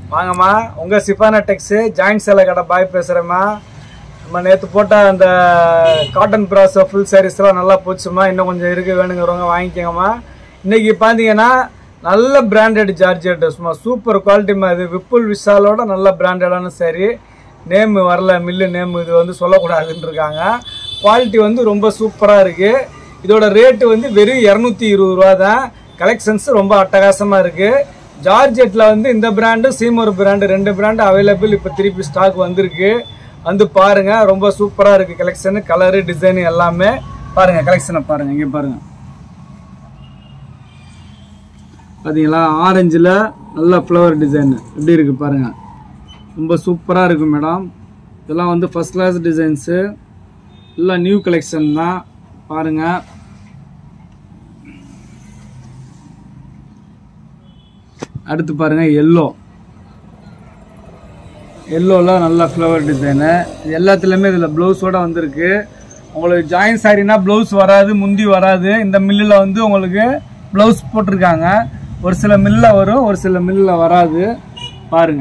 வாங்கம்மா உங்கள் சிஃபானா டெக்ஸு ஜாயின்ட் சேலை கடை பாய் பேசுகிறேம்மா நம்ம நேற்று போட்ட அந்த காட்டன் ப்ராஸோ ஃபுல் சாரீஸ்லாம் நல்லா போச்சுமா இன்னும் கொஞ்சம் இருக்குது வேணுங்கிறவங்க வாங்கிக்கோங்கம்மா இன்னைக்கு பார்த்தீங்கன்னா நல்ல பிராண்டட் ஜார்ஜெட் சும்மா சூப்பர் குவாலிட்டிமா இது விப்புல் விஷாலோட நல்ல பிராண்டடான சாரி நேம் வரல மில்லு நேம் இது வந்து சொல்லக்கூடாதுன்னு இருக்காங்க குவாலிட்டி வந்து ரொம்ப சூப்பராக இருக்குது இதோட ரேட்டு வந்து வெறும் இரநூத்தி இருபது ரூபா தான் கலெக்ஷன்ஸ் ரொம்ப அட்டகாசமாக இருக்குது ஜார்ஜெட்டில் வந்து இந்த பிராண்டு சீமோர் பிராண்டு ரெண்டு பிராண்டு அவைலபிள் இப்போ திருப்பி ஸ்டாக் வந்திருக்கு வந்து பாருங்க ரொம்ப சூப்பராக இருக்குது கலெக்ஷனு கலரு டிசைனு எல்லாமே பாருங்க கலெக்ஷனை பாருங்க இங்கே பாருங்க பார்த்தீங்களா ஆரஞ்சில் நல்ல ஃப்ளவர் டிசைன் எப்படி இருக்கு பாருங்க ரொம்ப சூப்பராக இருக்கும் மேடம் இதெல்லாம் வந்து ஃபர்ஸ்ட் கிளாஸ் டிசைன்ஸு எல்லாம் நியூ கலெக்ஷன் தான் பாருங்க அடுத்து பாருங்க எல்லோ எல்லோவில் நல்ல ஃப்ளவர் டிசைனு இது எல்லாத்துலேயுமே இதில் ப்ளவுஸோட வந்திருக்கு உங்களுக்கு ஜாயின் சாரினா ப்ளவுஸ் வராது முந்தி வராது இந்த மில்லில் வந்து உங்களுக்கு ப்ளவுஸ் போட்டிருக்காங்க ஒரு சில மில்லில் வரும் ஒரு சில மில்லில் வராது பாருங்க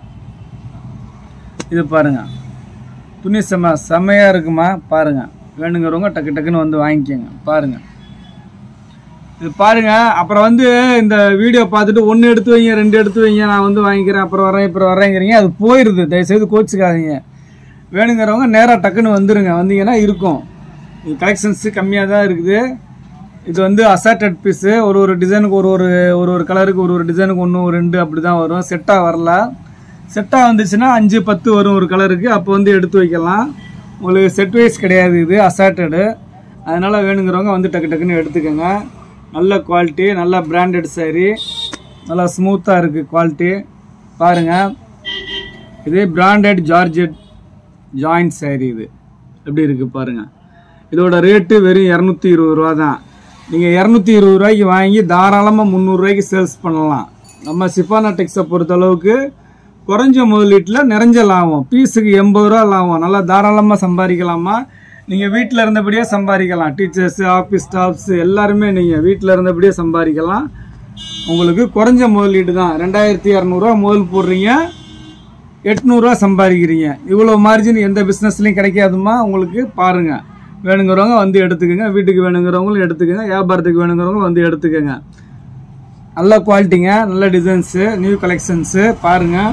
இது பாருங்க துணி செம செமையாக இருக்குமா பாருங்க வேணுங்கிறவங்க டக்கு டக்குன்னு வந்து வாங்கிக்கோங்க பாருங்க இது பாருங்க அப்புறம் வந்து இந்த வீடியோ பார்த்துட்டு ஒன்று எடுத்து வைங்க ரெண்டு எடுத்து வைங்க நான் வந்து வாங்கிக்கிறேன் அப்புறம் வரேன் அப்புறம் வரேங்கிறீங்க அது போயிடுது தயவுசெய்து கோச்சிக்காதீங்க வேணுங்கிறவங்க நேராக டக்குன்னு வந்துருங்க வந்தீங்கன்னா இருக்கும் இது கலெக்ஷன்ஸு கம்மியாக தான் இருக்குது இது வந்து அசார்டட் பீஸு ஒரு ஒரு டிசைனுக்கு ஒரு ஒரு ஒரு ஒரு கலருக்கு ஒரு ஒரு டிசைனுக்கு ஒன்று ரெண்டு அப்படி தான் வரும் செட்டாக வரல செட்டாக வந்துச்சுன்னா அஞ்சு பத்து வரும் ஒரு கலருக்கு அப்போ வந்து எடுத்து வைக்கலாம் உங்களுக்கு செட் வைஸ் கிடையாது இது அசார்டடு அதனால் வேணுங்கிறவங்க வந்து டக்கு டக்குன்னு எடுத்துக்கோங்க நல்ல குவாலிட்டி நல்ல பிராண்டட் saree நல்லா ஸ்மூத்தாக இருக்குது குவாலிட்டி பாருங்கள் இதே பிராண்டட் ஜார்ஜெட் ஜாயிண்ட் saree இது எப்படி இருக்குது பாருங்கள் இதோட ரேட்டு வெறும் இரநூத்தி இருபது ரூபா தான் நீங்கள் இரநூத்தி இருபது ரூபாய்க்கு வாங்கி தாராளமாக முந்நூறுரூவாய்க்கு சேல்ஸ் பண்ணலாம் நம்ம சிஃபானா டெக்ஸை பொறுத்த அளவுக்கு குறைஞ்ச முதலீட்டில் நிறைஞ்ச லாபம் பீஸுக்கு எண்பது ரூபா லாபம் நல்லா தாராளமாக சம்பாதிக்கலாமா நீங்கள் வீட்டில் இருந்தபடியே சம்பாதிக்கலாம் டீச்சர்ஸு ஆஃபீஸ் ஸ்டாஃப்ஸ் எல்லாருமே நீங்கள் வீட்டில் இருந்தபடியே சம்பாதிக்கலாம் உங்களுக்கு குறைஞ்ச முதலீடு தான் ரெண்டாயிரத்தி இரநூறுவா முதல் போடுறீங்க எட்நூறுரூவா சம்பாதிக்கிறீங்க இவ்வளோ மார்ஜின் எந்த பிஸ்னஸ்லையும் கிடைக்காதுமா உங்களுக்கு பாருங்கள் வேணுங்கிறவங்க வந்து எடுத்துக்கோங்க வீட்டுக்கு வேணுங்கிறவங்களும் எடுத்துக்கோங்க வியாபாரத்துக்கு வேணுங்கிறவங்க வந்து எடுத்துக்கோங்க நல்ல குவாலிட்டிங்க நல்ல டிசைன்ஸு நியூ கலெக்ஷன்ஸு பாருங்கள்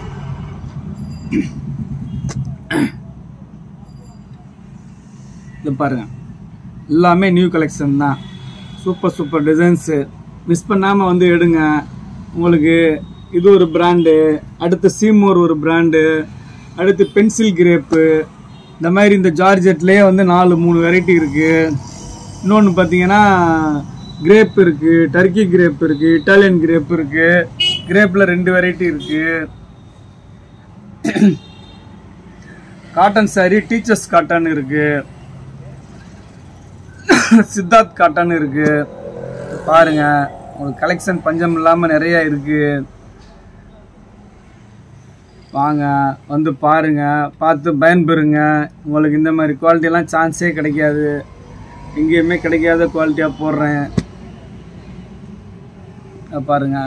இது பாருங்க எல்லாமே நியூ கலெக்ஷன் தான் சூப்பர் சூப்பர் டிசைன்ஸு மிஸ் பண்ணாமல் வந்து எடுங்க உங்களுக்கு இது ஒரு பிராண்டு அடுத்து சீமோர் ஒரு பிராண்டு அடுத்து பென்சில் கிரேப்பு இந்த மாதிரி இந்த ஜார்ஜெட்லேயே வந்து நாலு மூணு வெரைட்டி இருக்குது இன்னொன்று பார்த்தீங்கன்னா கிரேப் இருக்குது டர்க்கி கிரேப் இருக்குது இட்டாலியன் கிரேப் இருக்குது கிரேப்பில் ரெண்டு வெரைட்டி இருக்குது காட்டன் saree டீச்சர்ஸ் காட்டன் இருக்குது சித்தார்த் காட்டன் இருக்கு பாருங்க உங்களுக்கு கலெக்ஷன் பஞ்சம் இல்லாம நிறைய இருக்கு வாங்க வந்து பாருங்க பார்த்து பயன்பெறுங்க உங்களுக்கு இந்த மாதிரி குவாலிட்டிலாம் சான்ஸே கிடைக்காது எங்கேயுமே கிடைக்காத குவாலிட்டியாக போடுறேன் இத பாருங்க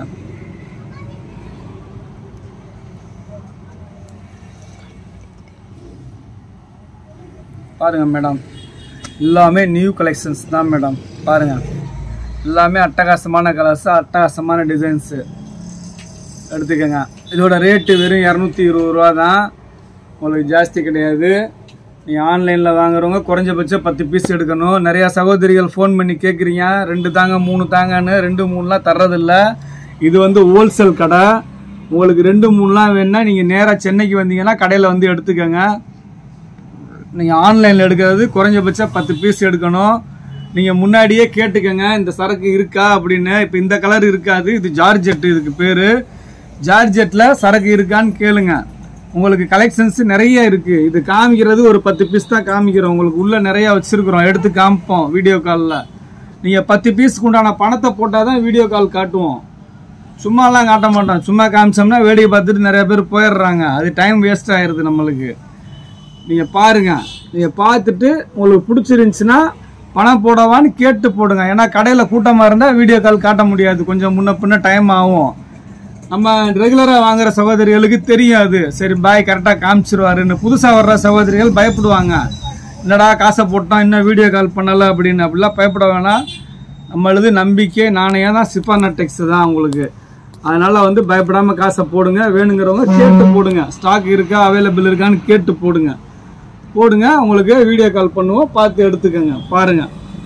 பாருங்க மேடம் எல்லாமே நியூ கலெக்ஷன்ஸ் தான் மேடம் பாருங்க எல்லாமே அட்டகாசமான கலர்ஸ் அட்டகாசமான டிசைன்ஸு எடுத்துக்கோங்க இதோட ரேட்டு வெறும் இரநூத்தி இருபது ரூபா தான் உங்களுக்கு ஜாஸ்தி கிடையாது நீங்கள் ஆன்லைனில் வாங்குறவங்க குறைஞ்சபட்சம் பத்து பீஸ் எடுக்கணும் நிறையா சகோதரிகள் ஃபோன் பண்ணி கேட்குறீங்க ரெண்டு தாங்க மூணு தாங்கன்னு ரெண்டு மூணுலாம் தர்றதில்ல இது வந்து ஹோல்சேல் கடை உங்களுக்கு ரெண்டு மூணுலாம் வேணுன்னா நீங்கள் நேராக சென்னைக்கு வந்தீங்கன்னா கடையில் வந்து எடுத்துக்கோங்க நீங்கள் ஆன்லைனில் எடுக்கிறது குறைஞ்சபட்சம் பத்து பீஸ் எடுக்கணும் நீங்கள் முன்னாடியே கேட்டுக்கோங்க இந்த சரக்கு இருக்கா அப்படின்னு இப்போ இந்த கலர் இருக்காது இது ஜார்ஜெட் இதுக்கு பேர் ஜார்ஜெட்டில் சரக்கு இருக்கான்னு கேளுங்க உங்களுக்கு கலெக்ஷன்ஸ் நிறைய இருக்குது இது காமிக்கிறது ஒரு பத்து பீஸ் தான் காமிக்கிறோம் உங்களுக்கு உள்ளே நிறையா வச்சுருக்குறோம் எடுத்து காமிப்போம் வீடியோ காலில் நீங்கள் பத்து பீஸ்க்கு உண்டான பணத்தை போட்டால் தான் வீடியோ கால் காட்டுவோம் சும்மாலாம் காட்ட மாட்டோம் சும்மா காமிச்சோம்னா வேடிக்கை பார்த்துட்டு நிறைய பேர் போயிடுறாங்க அது டைம் வேஸ்ட் ஆயிடுது நம்மளுக்கு நீங்கள் பாருங்க நீங்கள் பார்த்துட்டு உங்களுக்கு பிடிச்சிருந்துச்சுன்னா பணம் போடவான்னு கேட்டு போடுங்க ஏன்னா கடையில் கூட்டமாக இருந்தால் வீடியோ கால் காட்ட முடியாது கொஞ்சம் முன்ன பின்ன டைம் ஆகும் நம்ம ரெகுலராக வாங்குற சகோதரிகளுக்கு தெரியும் அது சரி பாய் கரெக்டாக காமிச்சிருவாருன்னு புதுசாக வர்ற சகோதரிகள் பயப்படுவாங்க என்னடா காசை போட்டோம் இன்னும் வீடியோ கால் பண்ணலை அப்படின்னு அப்படிலாம் பயப்பட வேணாம் நம்மளது நம்பிக்கை நாணயம் தான் சிப்பானா டெக்ஸ் தான் உங்களுக்கு அதனால வந்து பயப்படாம காசை போடுங்க வேணுங்கிறவங்க கேட்டு போடுங்க ஸ்டாக் இருக்கா அவைலபிள் இருக்கான்னு கேட்டு போடுங்க போடுங்க உங்களுக்கு வீடியோ கால் பண்ணுவோம் பார்த்து எடுத்துக்கோங்க பாருங்க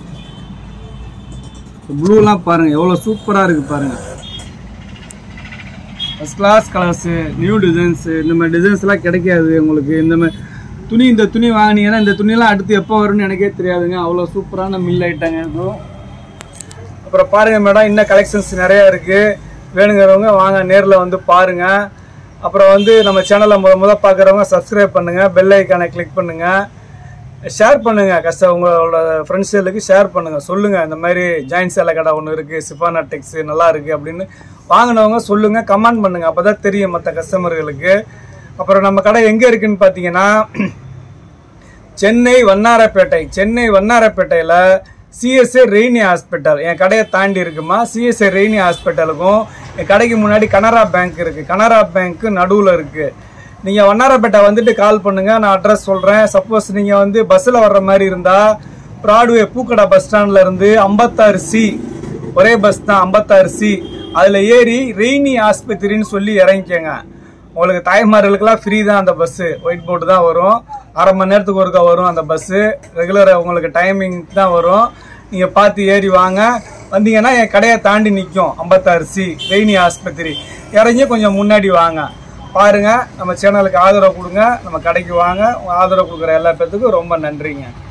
ப்ளூலாம் பாருங்க எவ்வளோ சூப்பராக இருக்கு பாருங்க first class colours new designs இந்த மாதிரி டிசைன்ஸ்லாம் கிடைக்காது உங்களுக்கு இந்த மாதிரி துணி இந்த துணி வாங்கினீங்கன்னா இந்த துணியெல்லாம் அடுத்து எப்போ வரும்னு எனக்கே தெரியாதுங்க அவ்வளோ சூப்பரான மில் ஐட்டங்க இருக்கும் அப்புறம் பாருங்க மேடம் இன்னும் கலெக்ஷன்ஸ் நிறைய இருக்கு வேணுங்கிறவங்க வாங்க நேரில் வந்து பாருங்க அப்புறம் வந்து நம்ம சேனலை முத முத பார்க்குறவங்க சப்ஸ்கிரைப் பண்ணுங்க பெல் ஐக்கானை கிளிக் பண்ணுங்க ஷேர் பண்ணுங்க கஷ்டம் உங்களோட ஃப்ரெண்ட்ஸுகளுக்கு ஷேர் பண்ணுங்க சொல்லுங்க இந்த மாதிரி ஜாயின் சேலை கடை ஒன்று இருக்கு சிஃபானா டெக்ஸ் நல்லா இருக்கு அப்படின்னு வாங்கினவங்க சொல்லுங்க கமெண்ட் பண்ணுங்க அப்பதான் தெரியும் மற்ற கஸ்டமர்களுக்கு அப்புறம் நம்ம கடை எங்க இருக்குன்னு பார்த்தீங்கன்னா சென்னை வண்ணாரப்பேட்டை சென்னை வண்ணாரப்பேட்டையில் சிஎஸ்ஏ ரெய்னி ஹாஸ்பிட்டல் என் கடையை தாண்டி இருக்குமா சிஎஸ்ஏ ரெய்னி ஹாஸ்பிட்டலுக்கும் என் கடைக்கு முன்னாடி கனரா பேங்க் இருக்கு கனரா பேங்க் நடுவில் இருக்கு நீங்கள் வண்ணாரப்பேட்டை வந்துட்டு கால் பண்ணுங்க நான் அட்ரஸ் சொல்கிறேன் சப்போஸ் நீங்கள் வந்து பஸ்ஸில் வர்ற மாதிரி இருந்தால் ப்ராட்வே பூக்கடை பஸ் ஸ்டாண்ட்ல இருந்து ஐம்பத்தாறு சி ஒரே பஸ் தான் ஐம்பத்தாறு சி அதில் ஏறி ரெய்னி ஆஸ்பத்திரின்னு சொல்லி இறங்கிக்கங்க உங்களுக்கு தாய்மார்களுக்கெல்லாம் ஃப்ரீ தான் அந்த பஸ்ஸு ஒயிட் போர்டு தான் வரும் அரை மணி நேரத்துக்கு ஒருக்கா வரும் அந்த பஸ்ஸு ரெகுலராக உங்களுக்கு டைமிங் தான் வரும் நீங்கள் பார்த்து ஏறி வாங்க வந்தீங்கன்னா என் கடையை தாண்டி நிற்கும் ஐம்பத்தாறு சி ரெய்னி ஆஸ்பத்திரி இறங்கி கொஞ்சம் முன்னாடி வாங்க பாருங்க நம்ம சேனலுக்கு ஆதரவு கொடுங்க நம்ம கடைக்கு வாங்க உங்க ஆதரவு கொடுக்குற எல்லா பேர்த்துக்கும் ரொம்ப நன்றிங்க